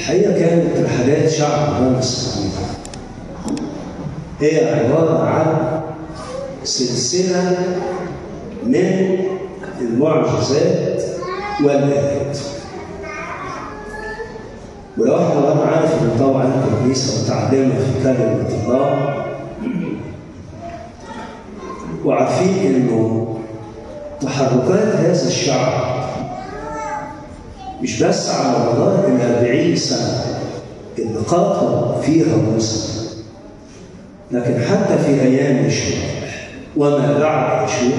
الحقيقة كانت رحلات شعب بني إسرائيل هي عبارة عن سلسلة من المعجزات والآيات ولو احنا وانا عارف ان طبعا الكنيسه متعلمه في كلمه الله وعارفين انه تحركات هذا الشعب مش بس على مدار الأربعين سنة اللي قاتل فيها موسى لكن حتى في أيام يشوع وما بعد يشوع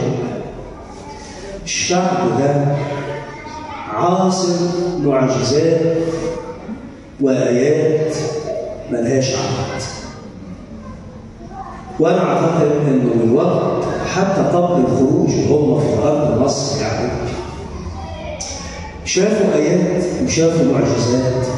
الشعب ده عاصر معجزات وآيات ملهاش عدد وأنا أعتقد إنه من وقت حتى قبل الخروج وهم في أرض مصر يعني شافوا آيات وشافوا معجزات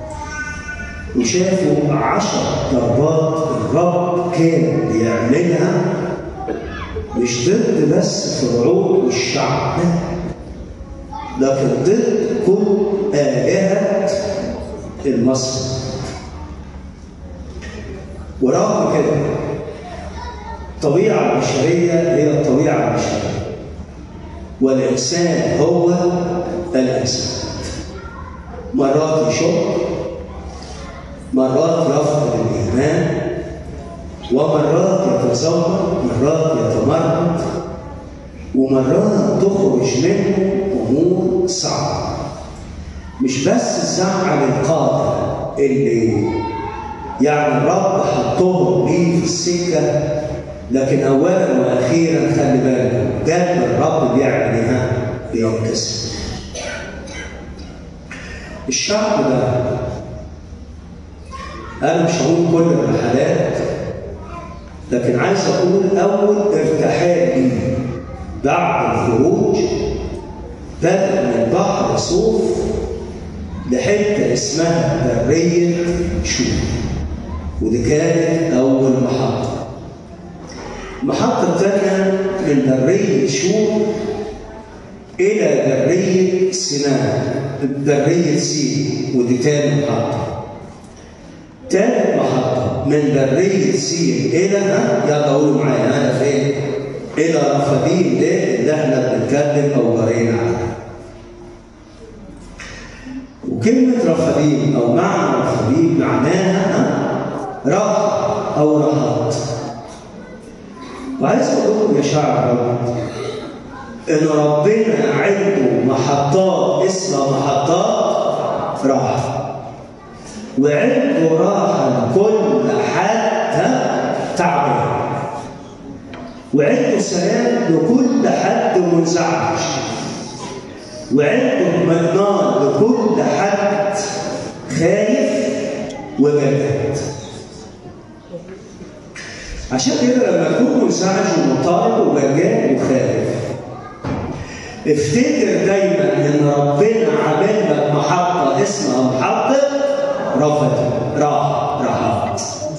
وشافوا عشر ضربات الرب كان بيعملها مش ضد بس فرعون والشعب لكن ضد كل آلهة المصر ورغم كده الطبيعة البشرية هي الطبيعة البشرية والإنسان هو الإنسان مرات يشك مرات يفقد الإيمان ومرات يتذمر مرات يتمرد ومرات تخرج منه أمور صعبة مش بس زعل القادر اللي يعني الرب حطهم ليه في السكة لكن أولا وأخيرا خلي بالك ده الرب بيعمل إيه؟ بينكسر الشعب ده أنا مش هقول كل الرحلات لكن عايز أقول أول ارتحال لي بعد الخروج بدأ من بحر صوف لحتة اسمها برية شوف ودي كانت أول محطة المحطة الثانية من برية شوف إلى برية سيناء برية سين ودي تاني محطة تالت محطة من برية سين إلى يلا قولوا معايا أنا فين؟ إلى رفدين ده اللي احنا بنتكلم أو قرينا عنه. وكلمة رفدين أو معنى رفدين معناها راحة أو راحات. وعايز أقول لكم يا شعب رب إن ربنا عنده محطات اسمها محطات راحة. وعنده راحة لكل حد تعبان. وعنده سلام لكل حد منزعج وعنده اطمئنان لكل حد خايف وجلد عشان كده لما تكون منزعج ومضطرب وجلاد وخايف افتكر دايما ان ربنا عامل لك محطه اسمها محطه رفض راحه راحات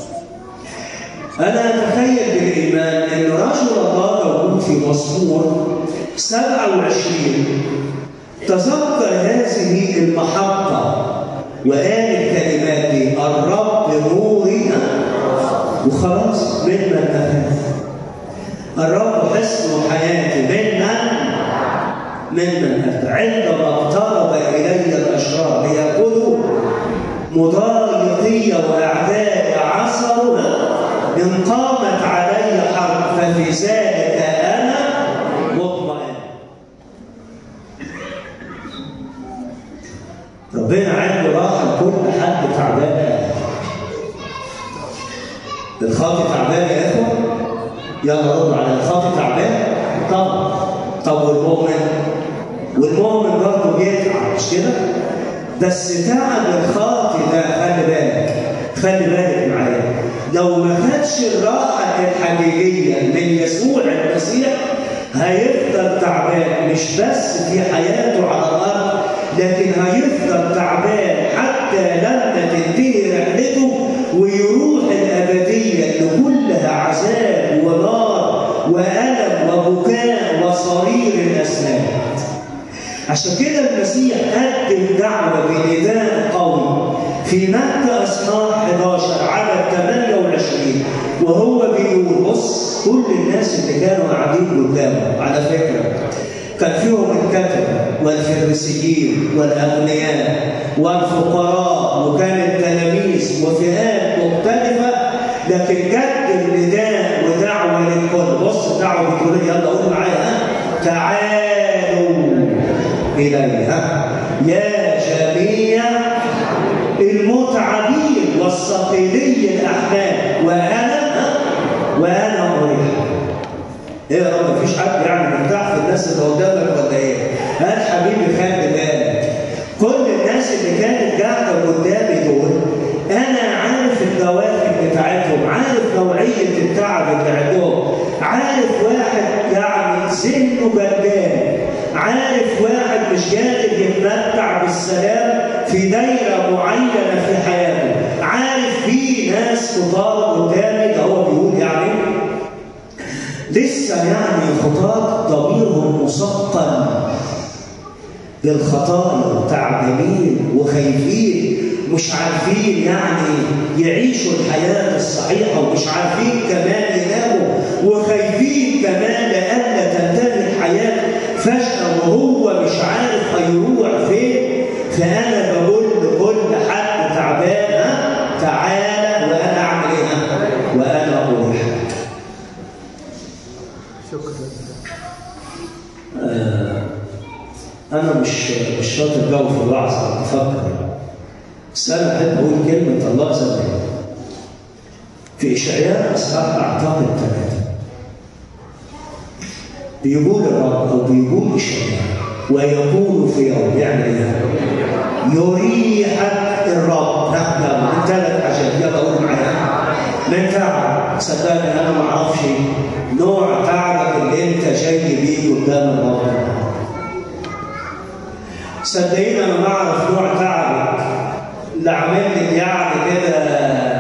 أنا أتخيل بالإيمان أن رجل الله موجود في مزمور 27 تذكر هذه المحطة وقال الكلمات دي الرب نوري وخلاص ممن أخاف الرب حسن حياتي ممن ممن أخاف عندما اقترب إلي الأشرار ليقولوا مضايقي وأعدائي عصروا إن قامت علي حرب ففي ذلك أنا مطمئن ربنا عنده راحة لكل حد تعبان الخاطي تعبان يا إخوة يلا رد على الخاطي تعبان طب طب والمؤمن والمؤمن برضه بيتعب مش كده بس تعب الخاطي ده خلي بالك خلي بالك معايا لو ما خدش الراحة الحقيقية من يسوع المسيح هيفضل تعبان مش بس في حياته على الأرض لكن هيفضل تعبان حتى لما تنتهي رحلته ويروح الأبدية اللي كلها عذاب ونار وألم وبكاء وصرير الأسنان عشان كده المسيح قدم دعوة بنداء قوي في متى اصحاح 11 عدد 28 وهو بيقول بص كل الناس اللي كانوا قاعدين قدامه على فكره كان فيهم الكتبه والفريسيين والاغنياء والفقراء وكان التلاميذ وفئات مختلفه لكن جد النداء ودعوه للكل بص الدعوه بتقول يلا قول معايا ها تعالوا اليها يا جميع المتعبين والثقيلي الاحمال وانا وانا اريح ايه يا رب مفيش حد يعني مرتاح في الناس اللي قدامك ولا ايه؟ هات حبيبي خلي بالك كل الناس اللي كانت قاعده قدامي دول انا عارف الدوافع بتاعتهم عارف نوعيه التعب اللي عندهم عارف واحد يعني ذهنه جدان عارف واحد مش قادر يتمتع بالسلام في دايره معينه في حياته عارف في ناس كتار قدامي ده هو بيقول يعني لسه يعني خطاة ضميرهم مثقل بالخطايا تعبانين وخايفين مش عارفين يعني يعيشوا الحياة الصحيحة ومش عارفين كمان يناموا وخايفين كمان لأن تنتهي الحياة فجأة وهو مش عارف هيروح فين فأنا بقول لكل حد تعبان ها تعالى وأنا أعمل إيه ها؟ وأنا أريحك شكرا آه، أنا مش مش شاطر جو في الوعظ أنا بفكر بس أنا أحب أقول كلمة الله زمان في إشعياء أصحاح أعتقد ثلاثة بيقول الرب أو بيقول إشعياء ويقول في يوم يعني إيه؟ يريحك الرب نحن من ثلاث حاجات يلا قول معايا من تعب صدقني انا ما اعرفش نوع تعبك اللي انت جاي بيه قدام الرب صدقيني انا ما اعرف نوع تعبك اللي عامل لك يعني كده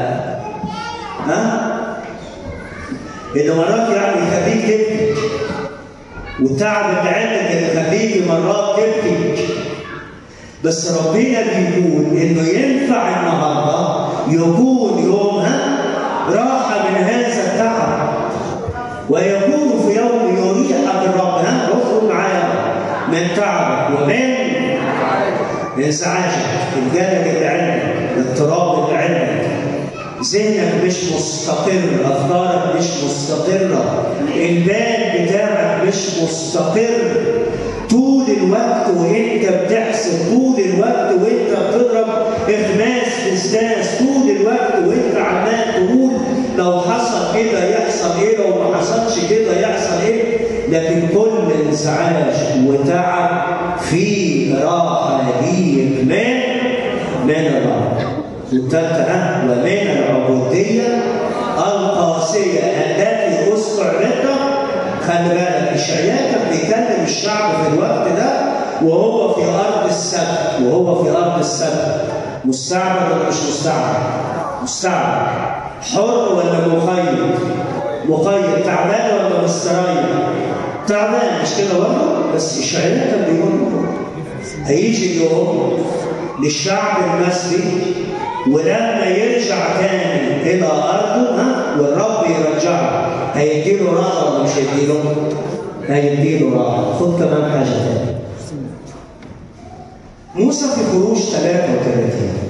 ها اللي وراك يعني يخليك تبكي والتعب اللي عندك اللي يخليك مرات تبكي بس ربنا بيقول انه ينفع النهارده يكون يومها راحه من هذا التعب ويكون في يوم يريحك الرب ها اخرج معايا من تعبك ومن انزعاجك الجانب اللي عندك الاضطراب اللي عندك ذهنك مش مستقر افكارك مش مستقره البال بتاعك مش مستقر طول الوقت وانت بتحسب طول الوقت وانت بتضرب اخماس في استاس طول الوقت وانت عمال تقول لو حصل كده يحصل ايه لو ما حصلش كده يحصل ايه لكن كل انزعاج وتعب في راحه ليك من من الرب والثالثه ومن العبوديه القاسيه التي استعرضت خلي بالك اشعياء كان بيكلم الشعب في الوقت ده وهو في ارض السبت وهو في ارض السبت مستعبد ولا مش مستعبد؟ مستعبد حر ولا مقيد؟ مقيد تعبان ولا مستريح؟ تعبان مش كده برضه؟ بس اشعياء كان بيقول هيجي يوم للشعب المصري ولما يرجع تاني الى ارضه ها والرب يرجعه هيديله راحه ولا مش هيديله؟ هيديله راحه خد كمان حاجه تاني موسى في خروج 33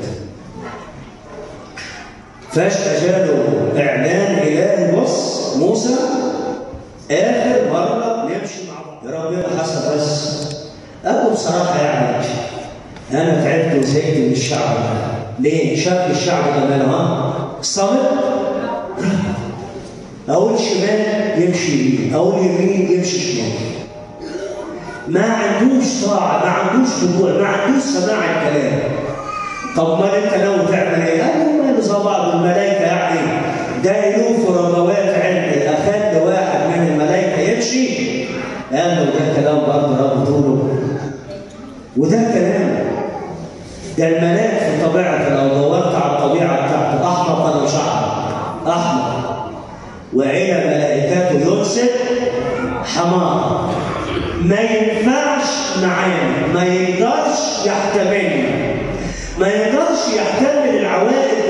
فجأة جاله إعلان إلهي بص موسى آخر مرة نمشي مع بعض يا رب إيه حصل بس أقول بصراحة يعني أنا تعبت وزهقت من الشعب ده ليه؟ شكل الشعب ده ماله ها؟ صامت أقول شمال يمشي يمين أقول يمين يمشي شمال ما عندوش طاعة ما عندوش خضوع ما عندوش سماع الكلام طب ما انت لو تعمل ايه؟ قال له ماله زي بعض الملائكة يعني ده يلوف ربوات عندي أخد واحد من الملائكة يمشي قال له ده كلام برضه رب طوله وده كلام ده الملاك في طبيعته لو دورت على الطبيعة بتاعته أحمق ولا مش أحمق؟ أحمق وإلى ملائكته يرسل حمار ما ينفعش معانا ما يقدرش يحتملنا ما يقدرش يحتمل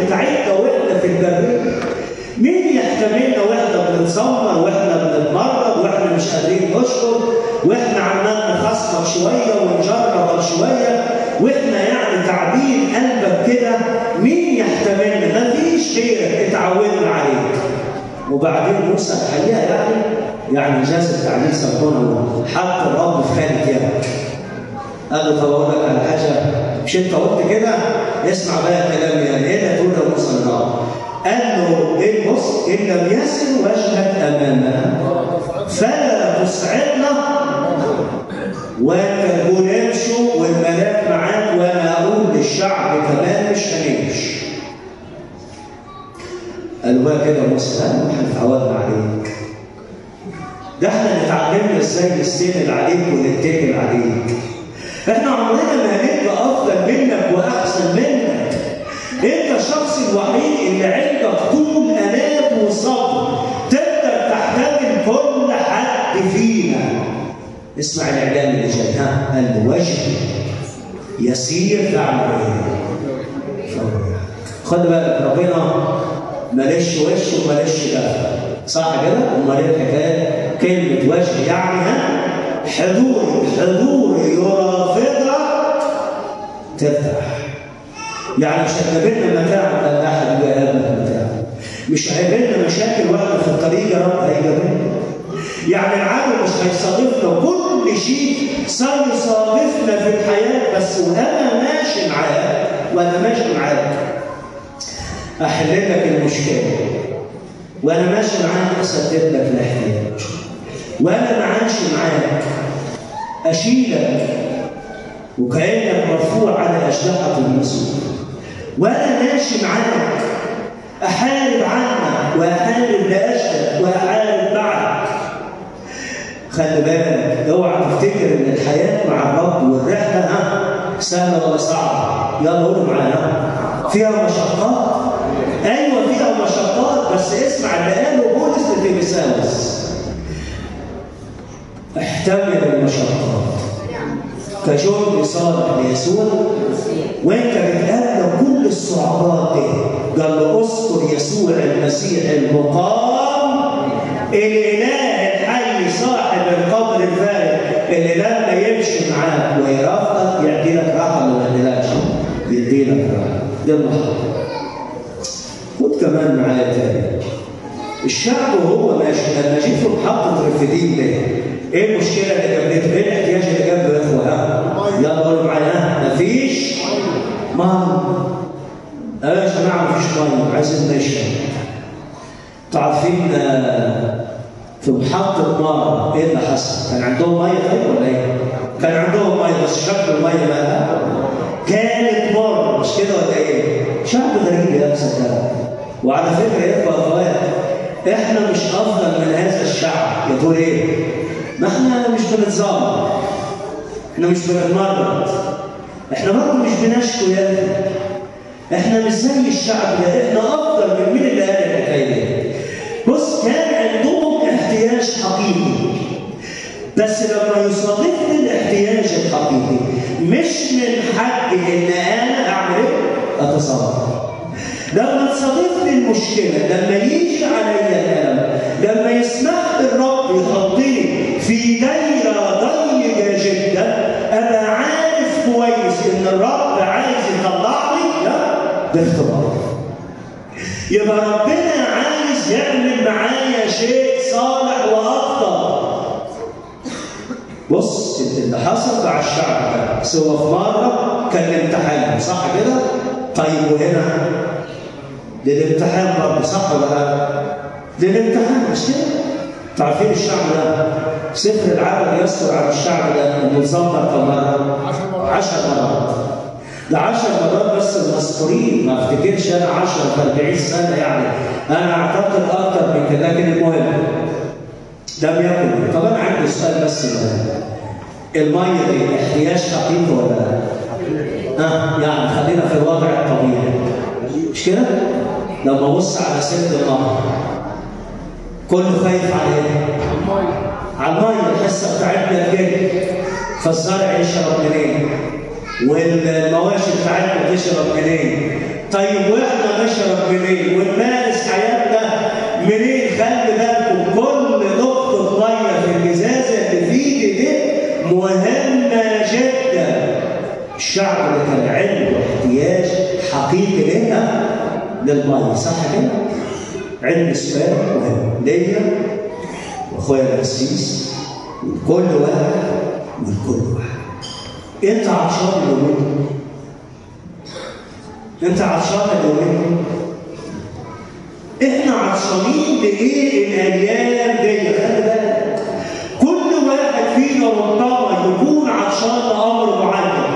بتاعتنا واحنا في البريه مين يحتملنا واحنا بنتذمر واحنا بنتمرض واحنا مش قادرين نشكر واحنا عمال نخصمك شويه ونجربك شويه واحنا يعني تعبين قلبك كده مين يحتملنا؟ مفيش غيرك اتعودنا عليك وبعدين موسى الحقيقه يعني يعني جاز التعليل سمعونا حط الرب في خانه يدك قال له طب اقول لك على حاجه مش انت قلت كده اسمع بقى كلامي يعني ايه اللي تقول لموسى النار قال له ايه بص ان لم يسر وجهك امامنا فلا تصعدنا والكربون يمشوا والملاك معاك وانا اقول للشعب كمان مش هنمشي قالوا بقى كده موسى لا احنا اتعودنا عليك ده احنا اتعلمنا ازاي نستند عليك ونتكل عليك احنا عمرنا ما هنبقى افضل منك واحسن منك انت الشخص الوحيد اللي عندك طول انات وصبر تقدر تحتمل كل حد فينا اسمع الاعلان اللي جاي ها قال وجهي يسير تعمل ايه خد بالك ربنا مالش وش ومالش ده صح كده؟ امال ايه الحكايه؟ كلمه وجه يعني ها حضور حضور يرافقك ترتاح يعني مش هتقابلنا متاع ولا احد يقابلك متاع مش هيقابلنا مشاكل واحده في الطريق يا رب هيقابلنا يعني العدو مش هيصادفنا كل شيء سيصادفنا في الحياه بس وانا ماشي معاك وانا ماشي معاك احل لك المشكله وانا ماشي معاك اسدد لك الاحتياج وانا معاشي معاك اشيلك وكانك مرفوع على اجنحه النسور وانا ماشي معاك احارب عنك واحارب لاجلك واحارب معك خلي بالك اوعى تفتكر ان الحياه مع الرب والرحله ها سهله ولا صعبه يلا قولوا معانا فيها مشقات ايوه فيها مشقات بس اسمع اللي قاله بولس لتيمساوس احتمل المشقات كجند صالح ليسوع وانت بتقابل كل الصعوبات دي قال له اذكر يسوع المسيح المقام الاله الحي صاحب القبر الفارغ اللي لما يمشي معاك ويرافقك يعطي لك راحه ولا ما يديلكش يدي لك راحه ده المحطه خد كمان معايا تاني الشعب وهو ماشي لما جيت في محطه رفدين ده ايه المشكله اللي قابلته؟ ايه الاحتياج اللي جنبه يا اخوه؟ يلا قولوا معايا مفيش ميه اه يا جماعه مفيش ميه عايزين نشرب انتوا عارفين في محطة مرة ايه اللي حصل؟ كان عندهم مية طيب ولا ايه؟ كان عندهم مية بس شكل المية مالها كانت مرة مش كده ولا ايه؟ شعب غريب يا صدقني وعلى فكرة يا اخوة اخوات احنا مش افضل من هذا الشعب يا تقول ايه؟ ما احنا مش بنتظاهر احنا مش بنتمرد احنا برضه مش بنشكو يا اخي احنا مش زي الشعب ده احنا افضل من مين اللي قال الحكايه دي بص كان عندهم احتياج حقيقي بس لما يصادفني الاحتياج الحقيقي مش من حقي ان انا اعمل ايه؟ اتصرف لما تصادفني المشكله لما يجي عليا الالم لما يسمح الرب يحطني في دايره ضيقه جدا انا عارف كويس ان الرب عايز يطلعني لا باختبار يبقى ربنا عايز يعمل معايا شيء صالح وافضل بص اللي حصل مع الشعب ده سوى في مره كان امتحان صح كده؟ طيب وهنا للامتحان برضه صح ولا لا؟ للامتحان مش كده؟ تعرفين الشعب ده سفر العدد يذكر عن الشعب ده انه اتذمر كم مره؟ 10 مرات ده 10 مرات بس المذكورين ما افتكرش انا 10 في 40 سنه يعني انا اعتقد اكتر من كده لكن المهم لم يكن طب انا عندي سؤال بس الميه دي احتياج حقيقي ولا لا؟ ها يعني خلينا في الوضع الطبيعي مش كده؟ لما ابص على سد النهر كله خايف على ايه؟ على الميه الحصه بتاعتنا كده فالزرع يشرب منين؟ والمواشي بتاعتنا تشرب منين؟ طيب واحنا نشرب منين ونمارس حياتنا منين خلي بالكم كل نقطه ميه في الازازه اللي في ايدي دي مهمه جدا الشعب اللي كان عنده احتياج حقيقي لها للميه صح كده؟ علم سؤال مهم ليا واخويا القسيس ولكل واحد ولكل واحد انت عطشان اليومين انت عطشان اليومين احنا عطشانين لايه الايام دي خلي بالك كل واحد فينا ربما يكون عطشان لامر معين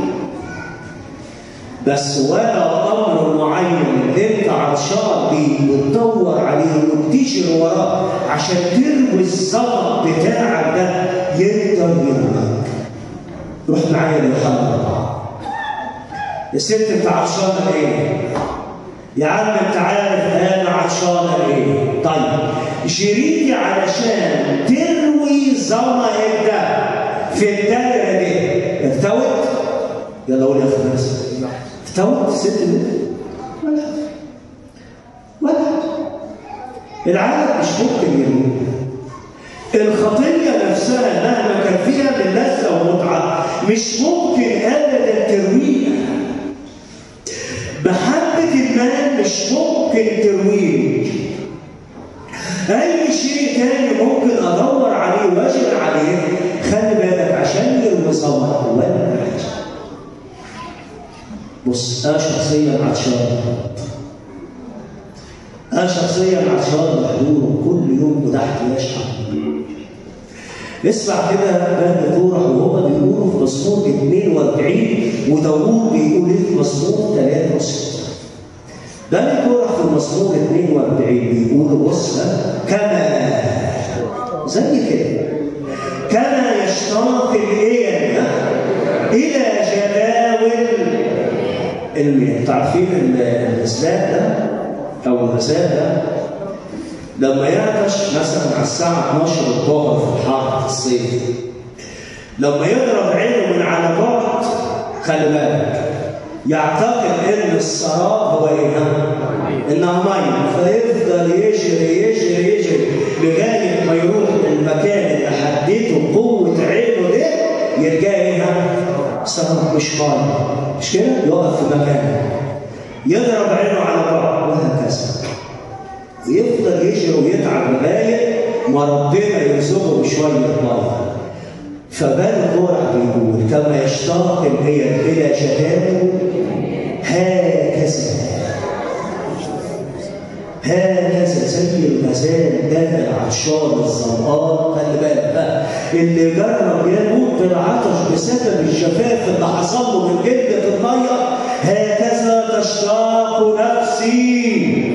بس ولا امر معين اللي انت عطشان بيه وتدور عليه وبتجري وراه عشان تروي الظبط بتاعك ده يقدر يرميك روح معايا ليوحنا أربعة يا ست انت عطشانه ايه؟ يا عم انت عارف انا عطشانه ايه؟ طيب جريتي علشان تروي ظمأك ده في الدايره دي ارتوت؟ يلا قول يا اخي نفسك ارتوت الست دي؟ ولا ولا العالم مش ممكن يروي الخطيه نفسها مهما كان فيها من لذه ومتعه مش ممكن ابدا ترويها محبه المال مش ممكن ترويك اي شيء تاني ممكن ادور عليه واجري عليه خلي بالك عشان يروي صبر ولا حاجه بص انا شخصيا عطشان انا شخصيا عطشان بحضوره كل يوم وتحت يشحن اسمع كده بند كورح وهما بيقولوا في مزمور 42 وداوود بيقول ايه في مزمور 63 بند كورح في المزمور 42 بيقول بص كما زي كده كما يشتاق الايه الى جداول المياه عارفين الاسلاك ده او الغسال ده لما يعطش مثلا على الساعة 12 الظهر في الحر في الصيف لما يضرب عينه من على بعد خلي بالك يعتقد ان السراب هو ايه؟ انها ميه فيفضل يجري يجري يجري لغايه ما يروح للمكان اللي حددته قوه عينه ده يلقاه ايه؟ سراب مش ميه مش كده؟ يقف في مكانه يضرب عينه على بعض وهكذا ويفضل يجري ويتعب لغايه ما ربنا يرزقه بشويه ميه فبال كورح بيقول كما يشتاق الهي الى جداته هكذا هكذا زي الغزال ده العطشان الظمآن خلي بالك بقى اللي جرب يموت بالعطش بسبب الجفاف اللي حصل له من جدة المية هكذا تشتاق نفسي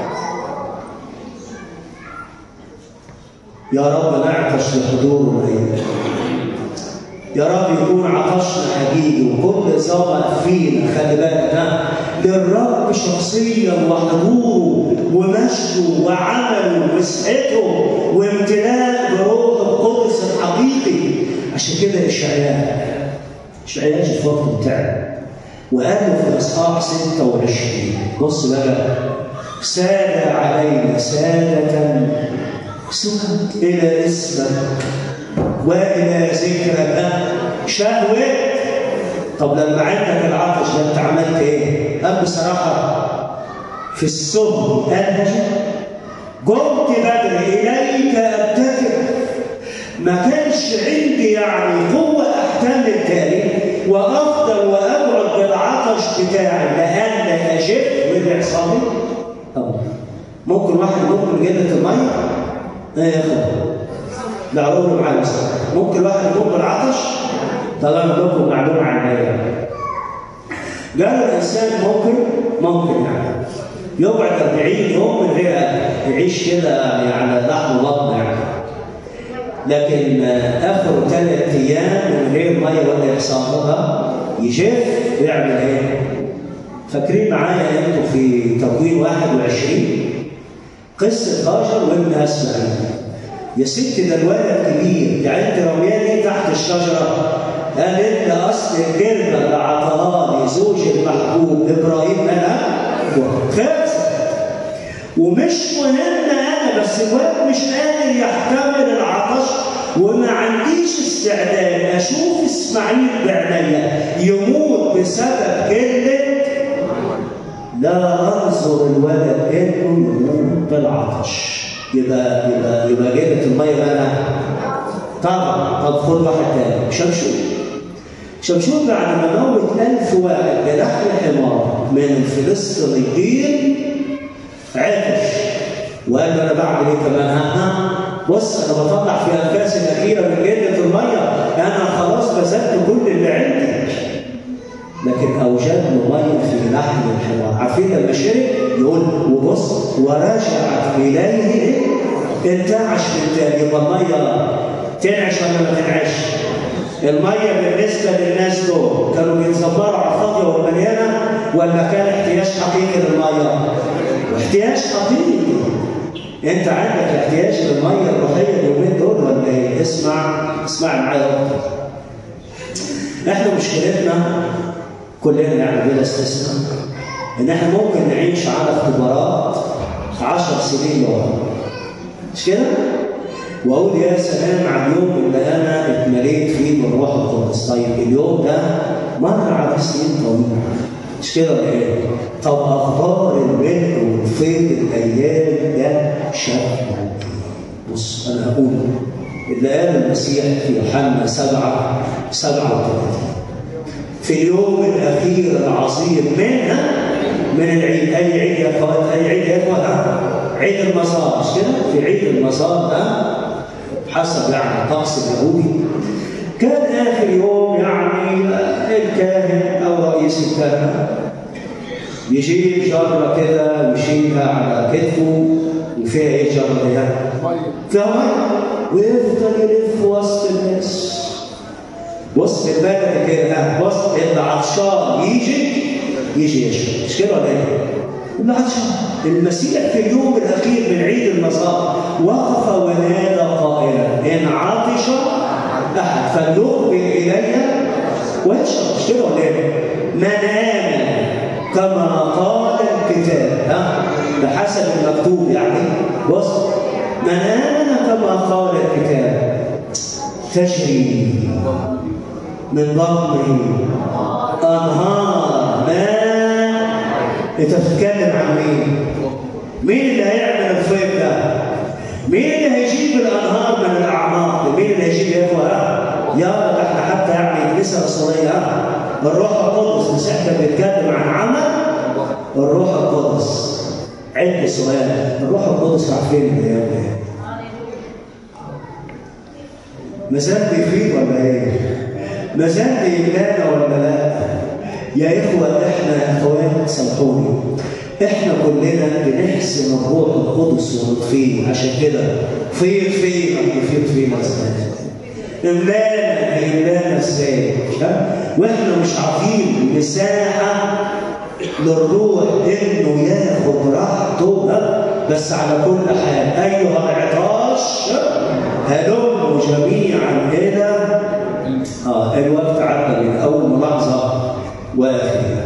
يا رب نعطش لحضوره الهي يا رب يكون عطشنا حقيقي وكل ظمأ فينا خلي بالك ها للرب شخصيا وحضوره ومجده وعمله ومسحته وامتلاء بروح القدس الحقيقي عشان كده اشعياء اشعياء في الوقت بتاعه وقال في الاصحاح 26 بص بقى ساد علينا سادة سكت إلى اسمك والى ذكرك شهوه طب لما عندك العطش ده انت عملت ايه؟ قال بصراحه في السهل انهج قمت بدري اليك ابتكر ما كانش عندي يعني قوه احتمل تاني وافضل وابعد بالعطش بتاعي لان اجبت وبيحصل لي ممكن واحد ممكن قله الميه ايه يا اخوان لا عمره معاه ممكن واحد يكون بالعطش طالما لكم معلومه علميه قالوا الانسان ممكن ممكن يعني يقعد 40 يوم من غير يعيش كده يعني على لحم بطن يعني لكن اخر ثلاث ايام من غير ميه ولا يحصل لها يشف يعمل ايه؟ فاكرين معايا انتوا في تكوين 21 قصه هاجر وابن اسماعيل يا ست ده الولد كبير يعني انت رمياني تحت الشجره قال انت اصل الكلمه اللي عطاها لي زوج المحبوب ابراهيم انا خلص ومش مهم انا بس الواد مش قادر يحتمل العطش وما عنديش استعداد اشوف اسماعيل بعينيا يموت بسبب كلمه لا انظر الولد انه يموت بالعطش يبقى يبقى يبقى جبت الميه انا طبعا طب خد واحد تاني شمشون شمشون بعد ما موت ألف واحد بلحم حمار من الفلسطينيين عطش وقال له انا بعمل ايه كمان ها ها بص انا بطلع في انفاسي الاخيره من جده الميه انا خلاص بذلت كل اللي عندي لكن اوجد له ميه في لحم الحمار عارفين لما شرب يقول وبص ورجعت اليه ايه؟ انتعش من تاني يبقى الميه تنعش ولا ما تنعش؟ الميه بالنسبه للناس دول كانوا بيتزمروا على الفاضيه والمليانه ولا كان احتياج حقيقي للميه؟ احتياج حقيقي انت عندك احتياج للميه الروحيه اليومين دول ولا ايه؟ اسمع اسمع معايا اكتر احنا مشكلتنا كلنا يعني بلا استثناء ان احنا ممكن نعيش على اختبارات 10 سنين ورا مش كده؟ واقول يا سلام على اليوم اللي انا اتمليت فيه من روح القدس طيب اليوم ده مر على سنين طويله مش كده ولا ايه؟ طب اخبار الملك والفيض الايام ده شكله بص انا هقول اللي قال المسيح في يوحنا 7 37 في اليوم الاخير العظيم منها من العيد اي عيد يا اخوات اي عيد يا اخوات عيد المصار مش كده؟ في عيد المصار ده حسب يعني الطقس اليهودي كان اخر يوم يعني الكاهن او رئيس الكهنه يجيب جره كده ويشيلها على كتفه وفيها ايه الجره دي؟ فيها ميه ويفضل يلف وسط الناس وسط البلد كده وسط اللي عطشان يجي يجي يشرب مش كده ولا ايه؟ اللي عطشان المسيح في اليوم الاخير من عيد المصاب وقف ونادى قائلا ان عطش احد فليقبل الي ويشرب مش كده ولا ايه؟ من امن كما قال الكتاب ها بحسب المكتوب يعني بص من امن كما قال الكتاب تجري من بطنه انهار ماء انت بتتكلم عن مين؟ مين اللي هيعمل الفيض ده؟ مين اللي هيجيب الانهار من الاعماق؟ مين اللي هيجيب يا اخوه؟ يا ده احنا حتى يعني كنيسه رسوليه الروح القدس مش احنا بنتكلم عن عمل الروح القدس عد سؤال الروح القدس راح فين الايام دي؟ مازال بيفيد ولا ايه؟ مازال بيملانا ولا لا؟ يا إخوة إحنا أخوات سامحوني إحنا كلنا بنحسن الروح القدس ونطفيه عشان كده فيض فينا يفيض فينا ازاي؟ إملانا إملانا إزاي؟ وإحنا مش عارفين مساحة للروح إنه ياخد راحته بس على كل حال أيها العطاش هلموا جميعا إلى آه الوقت عدى من أول ملاحظة وآخرها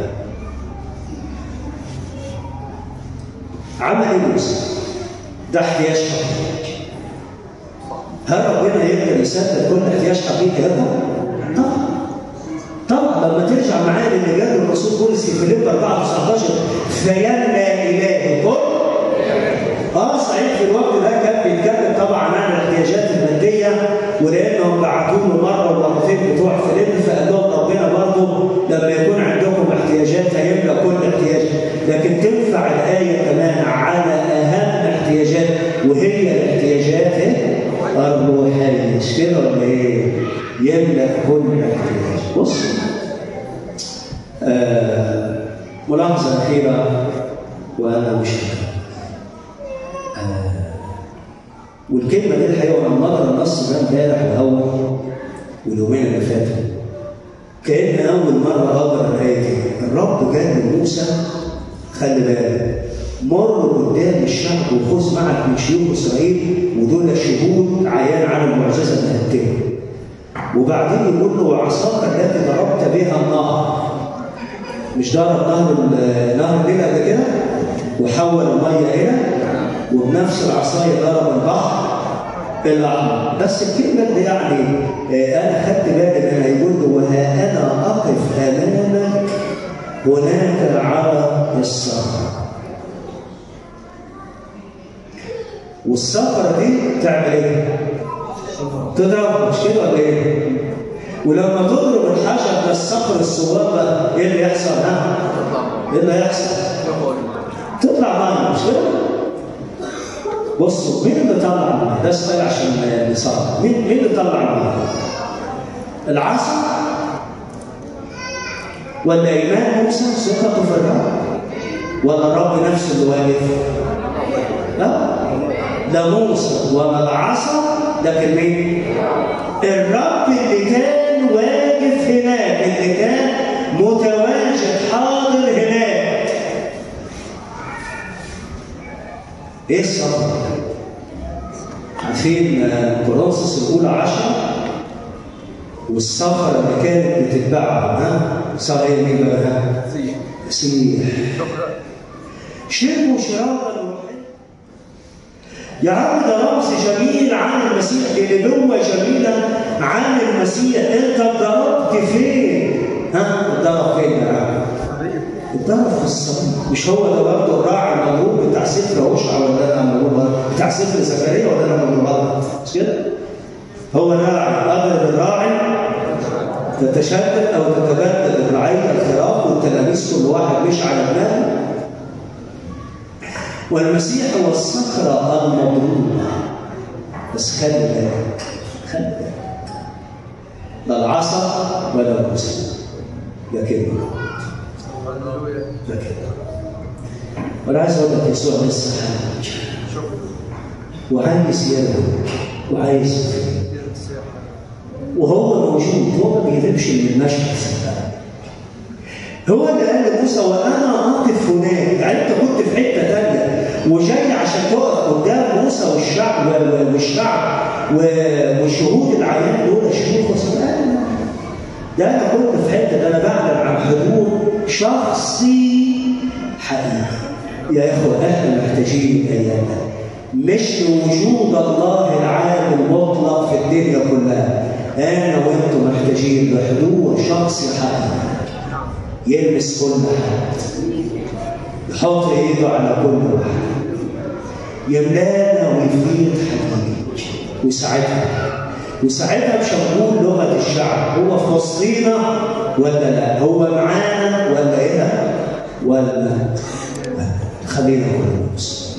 عمل ايه موسى؟ ده احتياج حقيقي هل ربنا يقدر يسدد كل احتياج حقيقي لنا؟ طبعا طبعا لما ترجع معايا للي قال الرسول بولس في فيليب 4 19 فيما الهكم اه صحيح في الوقت ده كان بيتكلم طبعا عن الاحتياجات الماديه ولانهم بعتوا له مره ومرتين بتوع فيليب فقال لهم ربنا برضه لما يكون عندكم احتياجات هيملى كل احتياج لكن تنفع الايه كمان على اهم احتياجات وهي الاحتياجات الروحيه مش كده ولا ايه؟ يملى كل احتياج بص آه ملاحظه اخيره وانا مش آه والكلمه دي الحقيقه وانا مقرا النص ده امبارح واول واليومين اللي فاتوا كأن أول مرة أقرأ الآية دي الرب قال لموسى خلي بالك مر قدام الشعب وخذ معك من شيوخ إسرائيل ودول شهود عيان على المعجزة اللي هتتم وبعدين يقول له عصاك التي ضربت بها النهر مش ضرب نهر ال- نهر النيل قبل كده وحول الميه الى وبنفس العصايه ضرب البحر الاحمر بس الكلمه دي يعني آه، انا خدت بالي منها يقول له وها انا اقف امامك هناك على الصخر والصخره دي تعمل ايه؟ تضرب مش كده ولا ايه؟ ولما تضرب الحجر ده الصخر الصغير ده ايه اللي يحصل ها؟ ايه اللي هيحصل؟ تطلع ميه مش كده؟ بصوا مين اللي طلع الميه؟ ده سؤال عشان نصاب مين مين اللي طلع الميه؟ العصا ولا ايمان موسى ثقته في الرب؟ ولا الرب نفسه اللي واقف؟ لا لا موسى ولا العصا لكن مين؟ الرب اللي كان واقف هناك اللي كان متواجد حاضر هناك ايه الصبر؟ عارفين آه، كورنثوس الاولى عشرة والصخرة اللي كانت بتتبعها ها صار ايه مين بقى؟ ها؟ سيح شربوا شرابا روحيا يا عم ده رمز جميل عن المسيح دي نبوة جميلة عن المسيح انت اتضربت فين؟ ها؟ اتضرب فين يا عم؟ اتضرب في الصليب مش هو ده برضه الراعي المضروب بتاع سفر هوشع ولا انا مضروب بتاع سفر زكريا ولا انا مضروب غلط؟ مش كده؟ هو راعي اضرب الراعي تتشدد او تتبدل الرعيه الخراف والتلاميذ كل واحد مش على دماغه والمسيح هو الصخرة المضروبة بس خلي بالك خلي بالك لا العصا ولا موسى لكن لكن وانا عايز اقول لك يسوع لسه حاج وعايز يرد وعايز يفيد وهو موجود هو ما بيغيبش من المشهد صدقني هو اللي قال لموسى وانا اقف هناك يعني انت كنت في حته ثانيه وجاي عشان تقف قدام موسى والشعب والشعب والشهود العيان دول شيوخ وصدقني ده انا كنت في حته ده انا بعلن عن حضور شخصي حقيقي يا اخوه احنا محتاجين ايامنا مش لوجود الله العالم المطلق في الدنيا كلها انا وانتم محتاجين لحضور شخصي حقيقي يلمس كل حد يحط ايده على كل واحد يملانا ويفيض حقيقي ويساعدنا وساعتها مش هنقول لغه الشعب هو في وسطينا ولا لا هو معانا ولا ايه ولا لا خلينا نقول